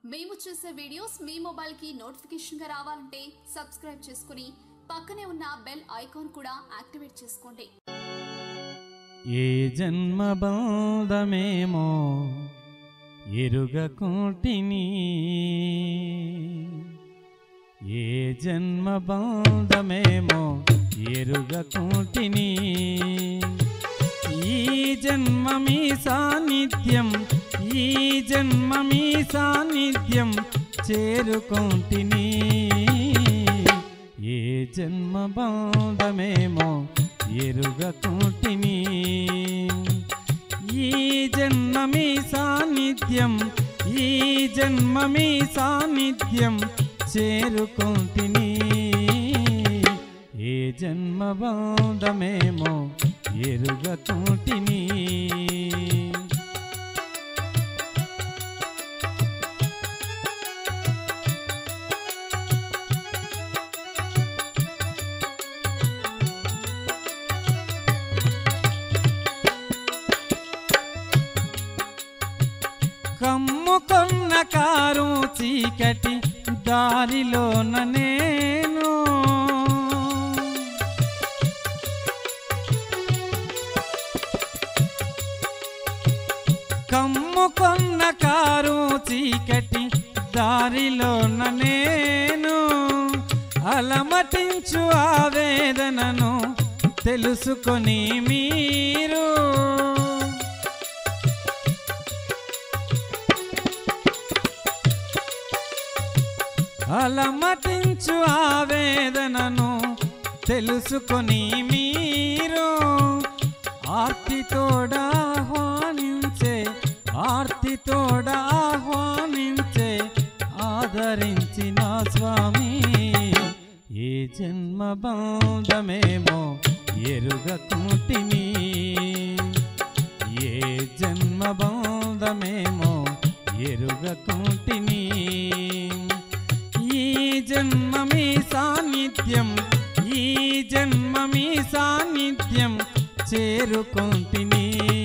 మేము చేసే వీడియోస్ మీ మొబైల్కి నోటిఫికేషన్గా రావాలంటే సబ్స్క్రైబ్ చేసుకుని పక్కనే ఉన్న బెల్ ఐకాన్ కూడా యాక్టివేట్ చేసుకోండి ఏ జన్మ బంధమేమో ఎరుగకుంటిని ఏ జన్మ బంధమేమో ఎరుగకుంటిని ఈ జన్మ మీ సాన్నిధ్యం ఈ జన్మ మీ సాన్నిధ్యం చేరుకుంటిని ఏ జన్మ బంధమేమో ఎరుగకుంటిని ఈ జన్మ మీ సాన్నిధ్యం ఈ జన్మ మీ సాన్నిధ్యం చేరుకుంటిని ఏ జన్మ బంధమేమో ఎరుగకుంటిని కమ్ముకొన్న కారు చీకటి దారిలోన నేను కమ్ముకొన్న కారు చీకటి దారిలోన నేను అలమటించు ఆవేదనను తెలుసుకొని మీరు అలమటించు ఆవేదనను తెలుసుకొని మీరు ఆర్తితోడ ఆహ్వానించే ఆర్తితోడ ఆహ్వానించే ఆదరించిన స్వామి ఏ జన్మ బంధమేమో ఎరుగకుంటిని ఏ జన్మ బంధమేమో ఎరుగకుంటిని ఈ జన్మ మీ సాన్నిధ్యం ఈ జన్మ మీ సాన్నిధ్యం చేరుకుంటిని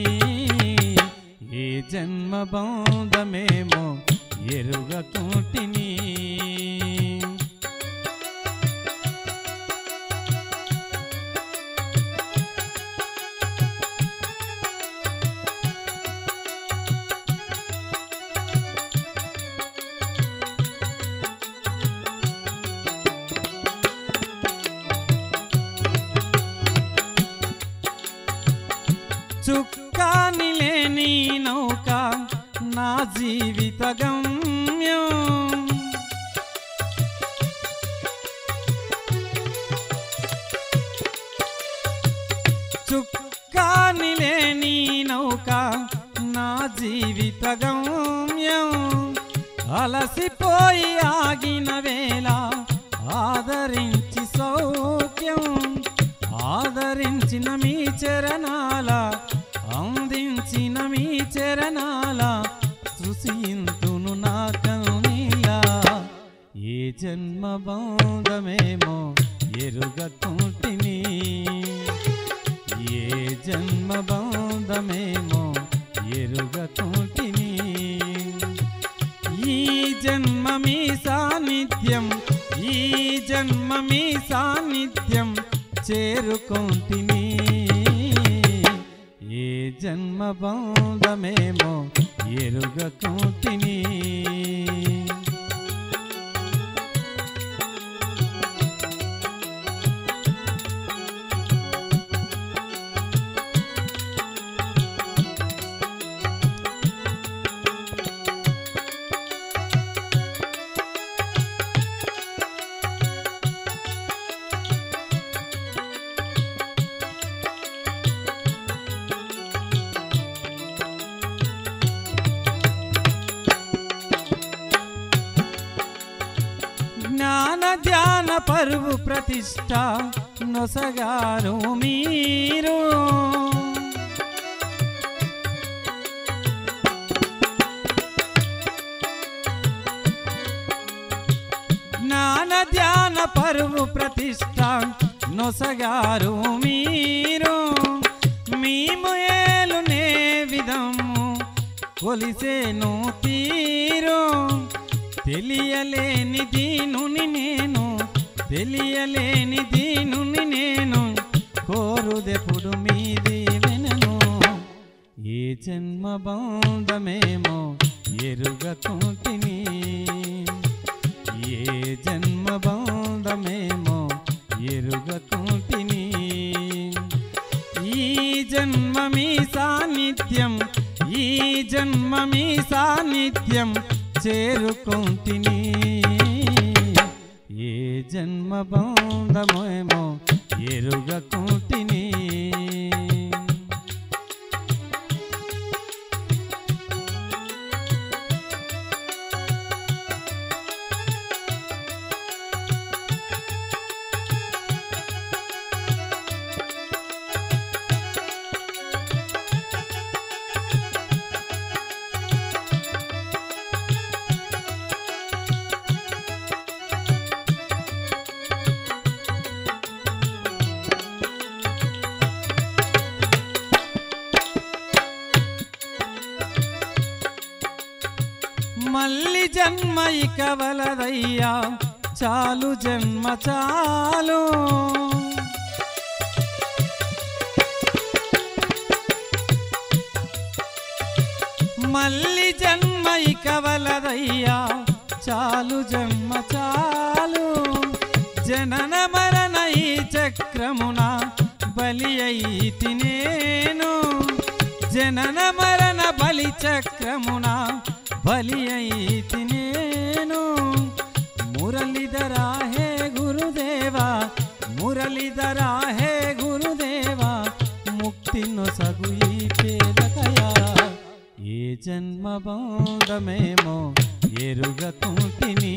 ఏ జన్మ బంధమేమో ఎరుగకుంటిని చుక్కాని లేని నౌక నా జీవిత గమ్యం చుక్కాని లేని నౌక నా జీవిత గమ్యం అలసిపోయి ఆగిన వేళ ఆదరించి సౌఖ్యం ఆదరించిన మీ చరణాల అందించిన మీ చరణాల సృశింతును నా కన్నీలా ఏ జన్మ బంధమేమో ఎరుగకుంటిని ఏ జన్మ బంధమేమో ఎరుగకుంటిని ఈ జన్మ మీ సాన్నిధ్యం ఈ జన్మ మీ సాన్నిధ్యం చేరుకుంటిని ఏ జన్మ బంధమేమో ఎరుగకుంటిని జ్ఞాన ధ్యాన పరువు ప్రతిష్ట నొసగారు మీరు జ్ఞాన ధ్యాన పరువు ప్రతిష్ట నొసగారు మీరు మేము ఏలునే విధము కొలిసేను తీరు తెలియలేని దీనుని నేను తెలియలేని దీనుని నేను కోరుదెప్పుడు మీది వెనను ఏ జన్మ బంధమేమో ఎరుగకుంటిని ఏ జన్మ బంధమేమో ఎరుగకుంటిని ఈ జన్మ మీ సాన్నిధ్యం ఈ జన్మ మీ సాన్నిధ్యం చేరుకుంటిని ఏ జన్మ బంధమేమో ఎరుగకుంటిని మళ్ళీ జన్మ ఇక వలదయ్యా చాలు జన్మ చాలు మళ్ళీ జన్మ ఇక వలదయ్యా చాలు జన్మ చాలు జనన మరణ ఈ చక్రమున బలి అయితి నేను జనన మరణ బలి చక్రమున బలి అయితి నేను మురళిధరా హే గురుదేవా మురళిధరా హే గురుదేవా ముక్తి నొసగు ఈ పేదకయా ఏ జన్మ బంధమేమో ఎరుగకుంటిని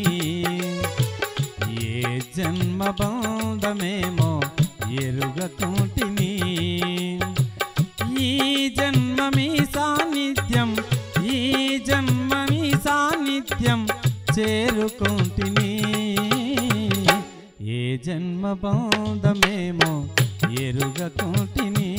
ఏ జన్మ బంధమేమో ఎరుగకుంటిని ఈ జన్మ మీ సాన్నిధ్యం ఈ జన్మ మీ సాన్నిధ్యం చేరుకుంటిని ఏ జన్మ బంధమేమో ఎరుగకుంటిని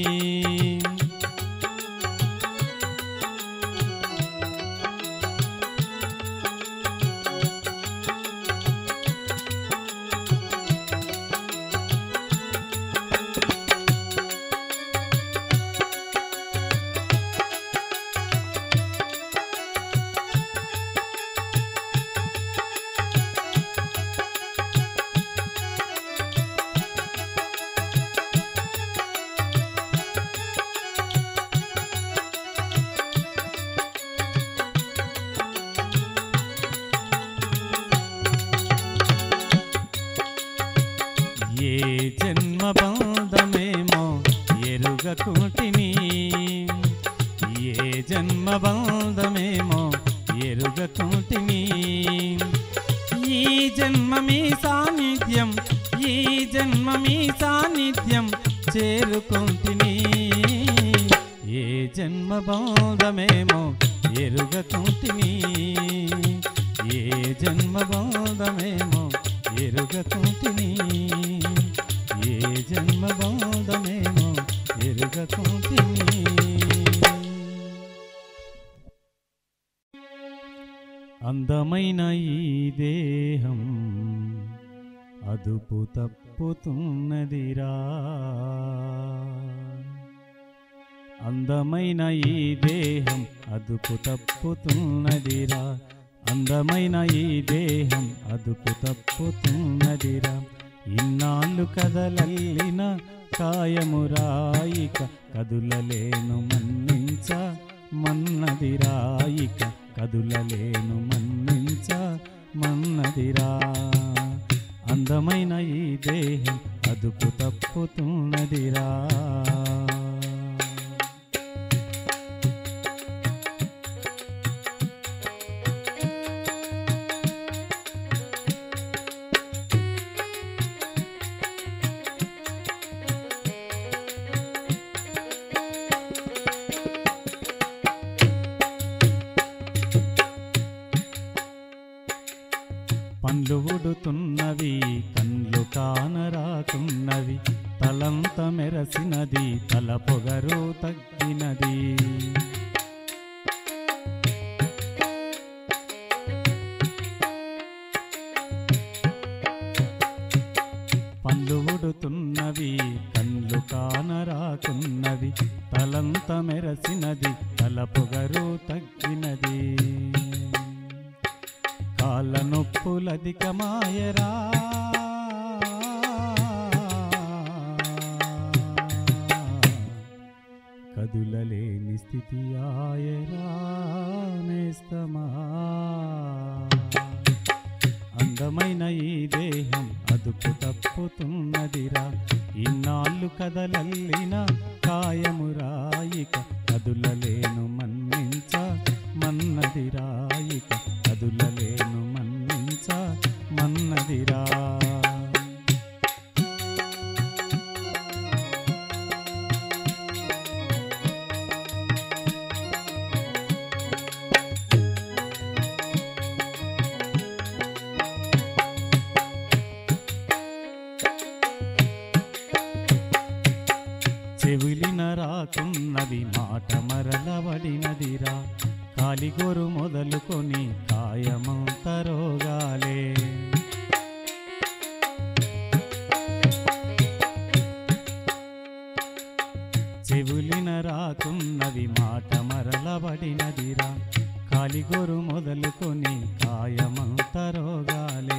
ఏ జన్మ బంధమేమో ఎరుగకుంటిని ఏ జన్మ బంధమేమో ఎరుగకుంటిని ఈ జన్మ మీ సాన్నిధ్యం ఈ జన్మ మీ సాన్నిధ్యం చేరుకుంటిని ఏ జన్మ బంధమేమో ఎరుగకుంటిని ఏ జన్మ బంధమేమో ఎరుగకుంటిని ఏ జన్మ బంధమేమో ఎరుగకుంటిని అందమైన ఈ దేహం అదుపు తప్పుతున్నదిరా అందమైన ఈ దేహం అదుపు తప్పుతున్నదిరా అందమైన ఈ దేహం అదుపు తప్పుతున్నదిరా ఇన్నాళ్ళు కదలల్లిన కాయమురాయిక కదులలేను మన్నించ మన్నదిరాయిక కదులలేను మన్నించ మన్నదిరా అందమైన ఈ దేహం అదుపు తప్పుతున్నదిరా పండ్లు ఉడుతున్నవి కండ్లు కానరాకున్నవి తలంత మెరసినది తల పొగరు తగ్గినది ఓడుతున్నవి కళ్ళు కానరాకున్నవి తలంత మెరసినది తల పొగరు తగ్గినది కాళ్ళ నొప్పులధికమాయరా కదులలేని స్థితి ఆయరా నేస్తమా అందమైన ఈ దేహం అదుపు తప్పుతున్నదిరా ఇన్నాళ్ళు కదలల్లిన కాయము రాయిక కదులలేను మన్నించ మన్నది రాయిక కదులలేను మన్నించ మన్నదిరా చెవిలిన రాకున్నది మాట మరలబడినదిరా కాలిగొరు మొదలుకొని కాయమంత రోగాలే చెవులిన రాకున్నది మాట మరలబడినదిరా కాలిగొరు మొదలుకొని కాయమంత రోగాలే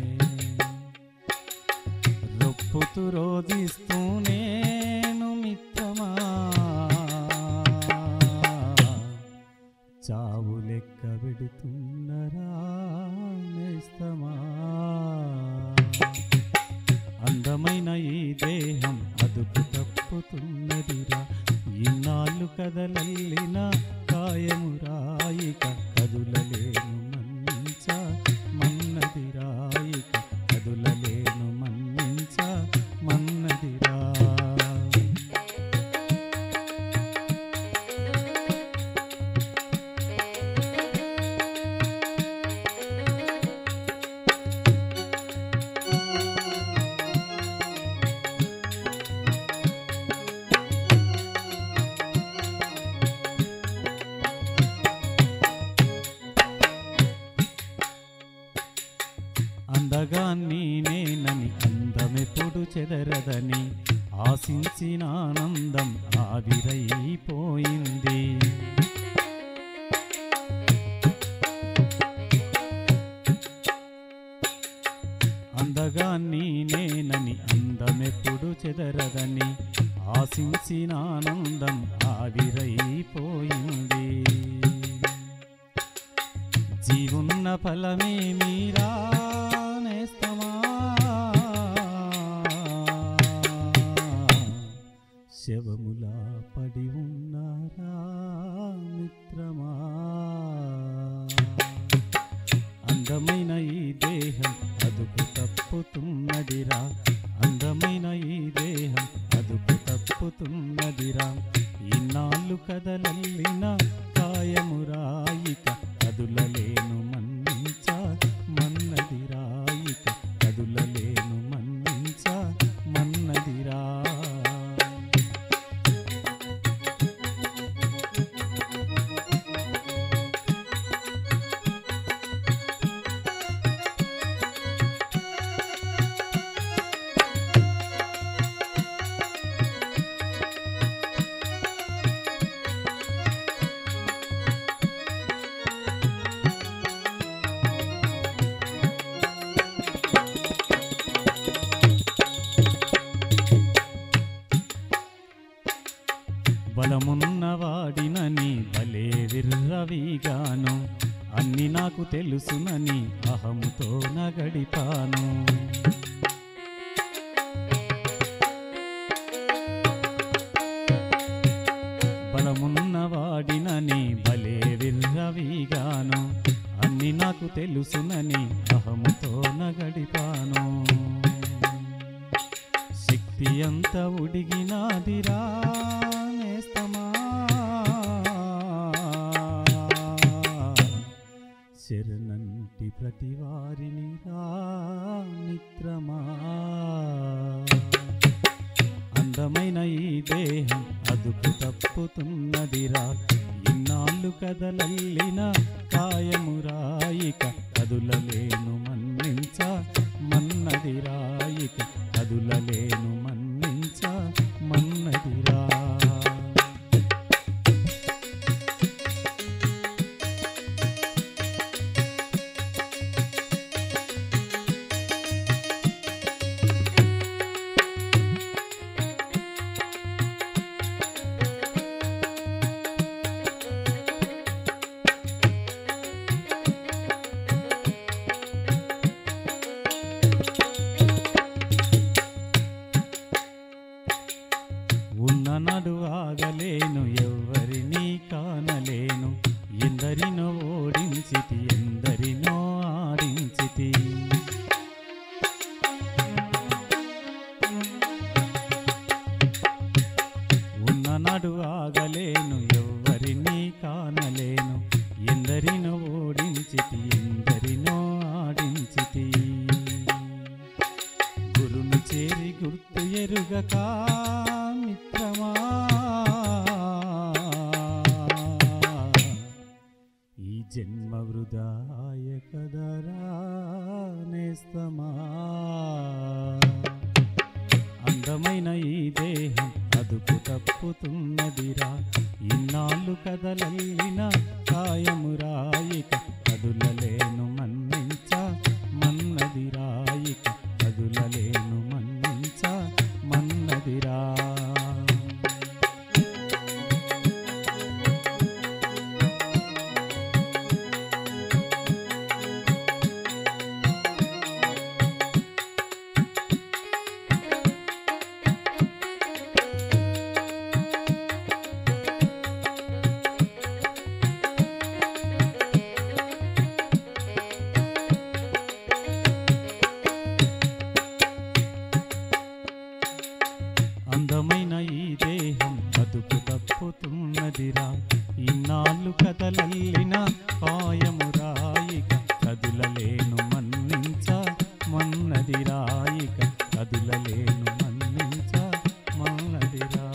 రొప్పుతూ రోధిస్తూ నేను మిత్రమా చావు లెక్క పెడుతున్నరా నేస్తమా అందమైన ఈ దేహం అదుపు తప్పుతున్నదిరా ఇన్నాళ్ళు కదలల్లిన కాయము రాయిక కదులలేను మన్నించ మన్నది రాయిక కదులలేను మన్నించ మన్నదిరా అందగాన్ని నేనని అందమెప్పుడు చెదరదని ఆశించిన ఆనందం ఆవిరైపోయింది అందగాన్ని నేనని అందమెప్పుడు చెదరదని ఆశించిన ఆనందం ఆవిరైపోయింది జీవున్న ఫలమే మీరా నేస్తమా శవములా పడి ఉన్నారా మిత్రమా అందమైన ఈ దేహం అదుపు తప్పుతున్నదిరా అందమైన ఈ దేహం అదుపు తప్పుతున్నదిరా ఇన్నాళ్ళు కదలల్లిన కాయము రాయిక కదులలేను మన్నించ మన్నది రాయిక కదులలేను మన్నించ మన్నదిరా బలమున్నవాడినని భలే విర్రవిగాను అన్ని నాకు తెలుసునని అహముతో నగడిపాను బలమున్నవాడినని భలే విర్రవిగాను అన్ని నాకు తెలుసునని అహముతో నగడిపాను శక్తి అంత ఉడిగినాదిరా నేస్తమా శరణంటి ప్రతి వారిని రా మిత్రమా అందమైన ఈ దేహం అదుపు తప్పుతున్నదిరా ఇన్నాళ్ళు కదలల్లిన కాయము రాయిక కదులలేను మన్నించ మన్నది రాయిక కదులలేను మన్నించ మన్నదిరా ఉన్న నడువాగలేను ఎవ్వరినీ కానలేను ఎందరినో ఓడించితి ఎందరినో ఆడించితి ఉన్న నడువాగలేను ఎవ్వరినీ కానలేను ఎందరినో ఓడించితి ఎందరినో ఆడించితి గురుని చేరి గుర్తు ఎరుగక మిత్రమా ఈ జన్మ వృధాయ కదరా నేస్తమా అందమైన ఈ దేహం అదుపు తప్పుతున్నదిరా ఇన్నాళ్ళు కదలల్లిన కాయము రాయిక కదులలేను మన్నించ మన్నది రాయిక కదులలేను మన్నించ మన్నదిరా అందమైన ఈ దేహం బతుకు తప్పుతున్నదిరా ఇన్నాళ్ళు కదలల్లిన కాయము రాయిక కదులలేను మన్నించ మన్నది రాయిక కదులలేను మన్నించ మన్నదిరా